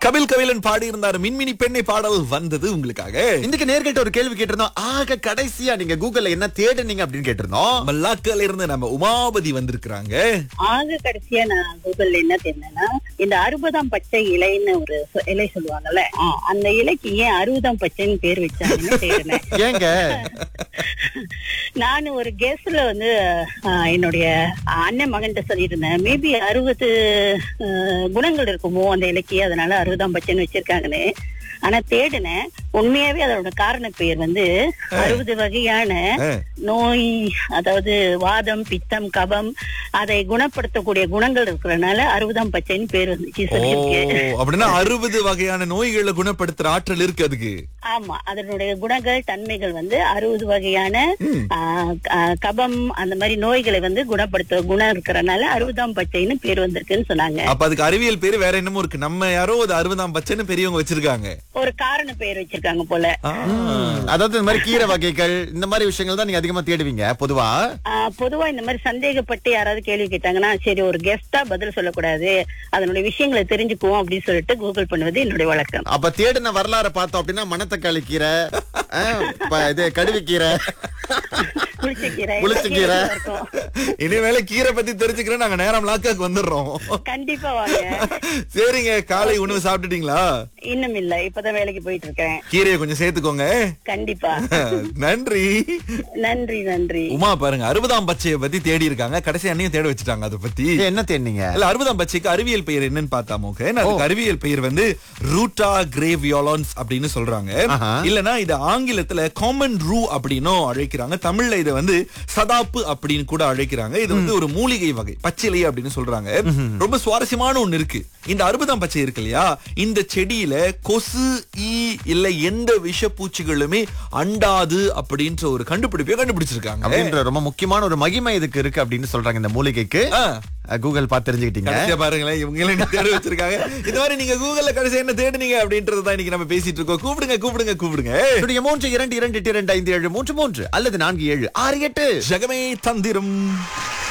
கபில் கபிலன் பாடி இருந்தார் மின்மினி பெண்ணை பாடல் வந்தது உங்களுக்காக இன்னைக்கு நேர்கிட்ட ஒரு கேள்வி கேட்டிருந்தோம் ஆக கடைசியா நீங்க கூகுள்ல என்ன தேடுனீங்க அப்படின்னு கேட்டிருந்தோம் மல்லாக்கல இருந்து நம்ம உமாபதி வந்திருக்கிறாங்க ஆக கடைசியா நான் கூகுள்ல என்ன தெரிஞ்சேன்னா இந்த அறுபதாம் பச்சை இலைன்னு ஒரு சொ- இலை சொல்லுவாங்கல்ல ஆ, அந்த இலைக்கு ஏன் அறுபதாம் பச்சைன்னு பேர் வச்சாங்கன்னு தேடினேன் ஏங்க நான் ஒரு கெஸ்ட்ல வந்து ஆ, என்னுடைய அண்ணன் மகன்கிட்ட சொல்லியிருந்தேன் மேபி அறுபது குணங்கள் இருக்குமோ அந்த இலைக்கு அதனால அறுபதாம் பச்சைன்னு வச்சிருக்காங்கன்னு ஆனா தேடினேன் உண்மையாவே அதோட காரண பெயர் வந்து அறுபது வகையான ஆ. நோய் அதாவது வாதம் பித்தம் கபம் அதை குணப்படுத்தக்கூடிய குணங்கள் இருக்கிறதுனால அறுபதாம் பச்சைன்னு பேர் வந்துச்சு ஓ சொல்லியிருக்கு அப்படின்னா அறுபது வகையான நோய்களை குணப்படுத்துற ஆற்றல் இருக்கு அதுக்கு ஆமா அதனுடைய குணங்கள் தன்மைகள் வந்து அறுபது வகையான ஆ, ஆ, கபம் அந்த மாதிரி நோய்களை வந்து குணப்படுத்த குணம் இருக்கிறனால அறுபதாம் பச்சைன்னு பேர் வந்திருக்குன்னு சொன்னாங்க அப்ப அதுக்கு அறிவியல் பேரு வேற என்னமோ இருக்கு நம்ம யாரோ ஒரு அறுபதாம் பச்சைன்னு பெரியவங்க வச்சிருக்காங்க ஒரு காரண பெயர் வச்சிருக்காங்க போல ஆ. அதாவது இந்த மாதிரி கீரை வகைகள் இந்த மாதிரி விஷயங்கள் தான் நீங்க அதிகமா தேடுவீங்க பொதுவா ஆ, பொதுவா இந்த மாதிரி சந்தேகப்பட்டு யாராவது கேள்வி கேட்டாங்கன்னா சரி ஒரு கெஸ்டா பதில் சொல்லக்கூடாது அதனுடைய விஷயங்களை தெரிஞ்சுக்குவோம் அப்படின்னு சொல்லிட்டு கூகுள் பண்ணுவது என்னுடைய வழக்கம் அப்ப தேடின வரலாற பார்த்தோம் அப்படின்னா மணத்தக்காளி கீரை ஆ, ப- இது கடுவுக்கீரை புளிச்சக்கீரை புளிச்சக்கீரை. எல்லா கீரையும் இருக்கும். இனிமேல கீரை பத்தி தெரிஞ்சுக்கிறோம் நாங்க நேரம் லாக்காக்கு வந்துடுறோம் கண்டிப்பா வாங்க சரிங்க காலை உணவு சாப்பிட்டுட்டீங்களா இன்னும் இல்ல இப்பதான் வேலைக்கு போயிட்டு இருக்கேன் கீரையை கொஞ்சம் சேர்த்துக்கோங்க கண்டிப்பா நன்றி நன்றி நன்றி உமா பாருங்க அறுபதாம் பச்சையை பத்தி தேடி இருக்காங்க கடைசி அண்ணையும் தேட வச்சுட்டாங்க அதை பத்தி இது என்ன தேடினீங்க இல்ல அறுபதாம் பச்சைக்கு அறிவியல் பெயர் என்னன்னு பார்த்தாமோக்க அதுக்கு அறிவியல் பெயர் வந்து ரூட்டா கிரேவியோலான்ஸ் அப்படின்னு சொல்றாங்க ஆஹா. இல்லனா இது ஆங்கிலத்துல காமன் ரூ அப்படின்னும் அழைக்கிறாங்க தமிழ்ல இதை வந்து சதாப்பு அப்படின்னு கூட அழைக்கிறாங்க இது வந்து ஒரு மூலிகை வகை பச்சிலை அப்படின்னு சொல்றாங்க ரொம்ப சுவாரஸ்யமான ஒண்ணு இருக்கு இந்த அறுபதாம் பச்சை இருக்கு இல்லையா இந்த செடியில கொசு ஈ இல்ல எந்த விஷப்பூச்சிகளுமே அண்டாது அப்படின்ற ஒரு கண்டுபிடிப்பையும் கண்டுபிடிச்சிருக்காங்க அப்படின்ற ரொம்ப முக்கியமான ஒரு மகிமை இதுக்கு இருக்கு அப்படின்னு சொல்றாங்க இந்த மூலிகைக்கு ஆ. அஹ், கூகுள் பார்த்து தெரிஞ்சுக்கிட்டீங்க கடைசியா பாருங்களேன் இவங்களே இன்னைக்கு தேடி வச்சிருக்காங்க இந்த மாதிரி நீங்க கூகுள்ல கடைசியா என்ன தேடுனீங்க அப்படின்றது தான் இன்னைக்கு நம்ம பேசிட்டு இருக்கோம் கூப்பிடுங்க கூப்பிடுங்க கூப்பிடுங்க என்னுடைய மூன்று இரண்டு இரண்டு எட்டு இரண்டு ஐந்து ஏழு மூன்று மூன்று அல்லது நான்கு ஏழு ஆறு எட்டு ஜெகமே தந்திரம்